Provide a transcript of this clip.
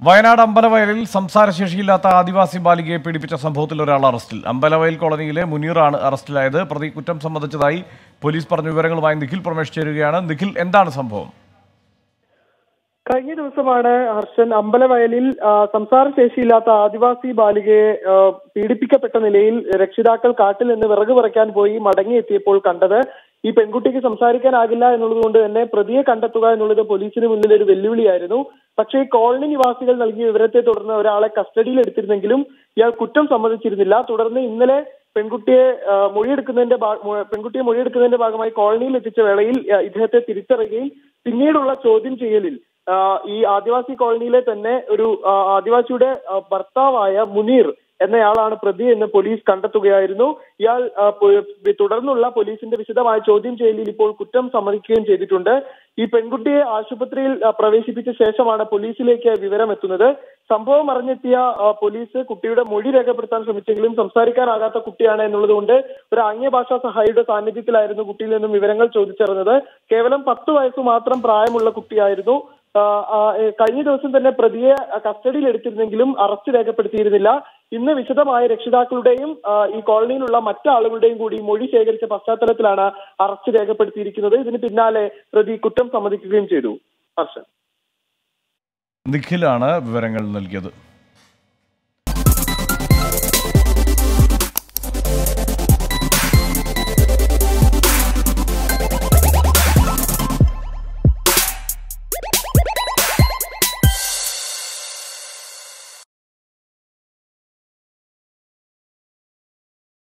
വയനാട് അമ്പലവയലിൽ സംസാരശേഷിയില്ലാത്ത ആദിവാസി ബാലികയെ പീഡിപ്പിച്ച സംഭവത്തിൽ ഒരാൾ അറസ്റ്റിൽ അമ്പലവയൽ കോളനിയിലെ മുനീറാണ് അറസ്റ്റിലായത് പ്രതി കുറ്റം സംബന്ധിച്ചതായി പോലീസ് പറഞ്ഞ വിവരങ്ങളുമായി നിഖിൽ പ്രമേഷ് ചേരുകയാണ് നിഖിൽ എന്താണ് സംഭവം കഴിഞ്ഞ ദിവസമാണ് ഹർഷൻ അമ്പലവയലിൽ ആ, സംസാരശേഷിയില്ലാത്ത ആദിവാസി ബാലികയെ ആ, പീഡിപ്പിക്കപ്പെട്ട നിലയിൽ രക്ഷിതാക്കൾ കാട്ടിൽ നിന്ന് വിറക് പറിക്കാൻ പോയി മടങ്ങിയെത്തിയപ്പോൾ കണ്ടത് ഈ പെൺകുട്ടിക്ക് സംസാരിക്കാനാകില്ല എന്നുള്ളത് കൊണ്ട് തന്നെ പ്രതിയെ കണ്ടെത്തുക എന്നുള്ളത് പോലീസിന് മുന്നിൽ ഒരു വെല്ലുവിളിയായിരുന്നു പക്ഷേ ഈ കോളനി നിവാസികൾ നൽകിയ വിവരത്തെ തുടർന്ന് ഒരാളെ കസ്റ്റഡിയിൽ എടുത്തിരുന്നെങ്കിലും ഇയാൾ കുറ്റം സമ്മതിച്ചിരുന്നില്ല തുടർന്ന് ഇന്നലെ പെൺകുട്ടിയെ ആ, മൊഴിയെടുക്കുന്നതിന്റെ ഭാ- മൊ- പെൺകുട്ടിയെ മൊഴിയെടുക്കുന്നതിന്റെ ഭാഗമായി കോളനിയിൽ എത്തിച്ച വേളയിൽ ആ, ഇദ്ദേഹത്തെ തിരിച്ചറിയുകയും പിന്നീടുള്ള ചോദ്യം ചെയ്യലിൽ ആ, ഈ ആദിവാസി കോളനിയിലെ തന്നെ ഒരു ആ, ആദിവാസിയുടെ ആ, ഭർത്താവായ മുനീർ എന്നയാളാണ് പ്രതി എന്ന് പോലീസ് കണ്ടെത്തുകയായിരുന്നു ഇയാൾ ആ, പൊ- തുടർന്നുള്ള പോലീസിന്റെ വിശദമായ ചോദ്യം ചെയ്യലിൽ ഇപ്പോൾ കുറ്റം സമ്മതിക്കുകയും ചെയ്തിട്ടുണ്ട് ഈ പെൺകുട്ടിയെ ആശുപത്രിയിൽ ആ, പ്രവേശിപ്പിച്ച ശേഷമാണ് പോലീസിലേക്ക് വിവരം എത്തുന്നത് സംഭവം അറിഞ്ഞെത്തിയ ആ, പോലീസ് കുട്ടിയുടെ മൊഴി രേഖപ്പെടുത്താൻ ശ്രമിച്ചെങ്കിലും സംസാരിക്കാനാകാത്ത കുട്ടിയാണ് എന്നുള്ളത് കൊണ്ട് ഒരു ആംഗ്യഭാഷാ സഹായിയുടെ സാന്നിധ്യത്തിലായിരുന്നു കുട്ടിയിൽ നിന്നും വിവരങ്ങൾ ചോദിച്ചറിഞ്ഞത് കേവലം പത്ത് വയസ്സ് മാത്രം പ്രായമുള്ള കുട്ടിയായിരുന്നു ആ, ആ, ഏ, കഴിഞ്ഞ ദിവസം തന്നെ പ്രതിയെ കസ്റ്റഡിയിൽ എടുത്തിരുന്നെങ്കിലും അറസ്റ്റ് രേഖപ്പെടുത്തിയിരുന്നില്ല ഇന്ന് വിശദമായ രക്ഷിതാക്കളുടെയും ആ, ഈ കോളനിയിലുള്ള മറ്റാളുകളുടെയും കൂടി മൊഴി ശേഖരിച്ച പശ്ചാത്തലത്തിലാണ് അറസ്റ്റ് രേഖപ്പെടുത്തിയിരിക്കുന്നത് ഇതിന് പിന്നാലെ പ്രതി കുറ്റം സമ്മതിക്കുകയും ചെയ്തു ഹർഷൻ നിഖിലാണ് വിവരങ്ങൾ നൽകിയത്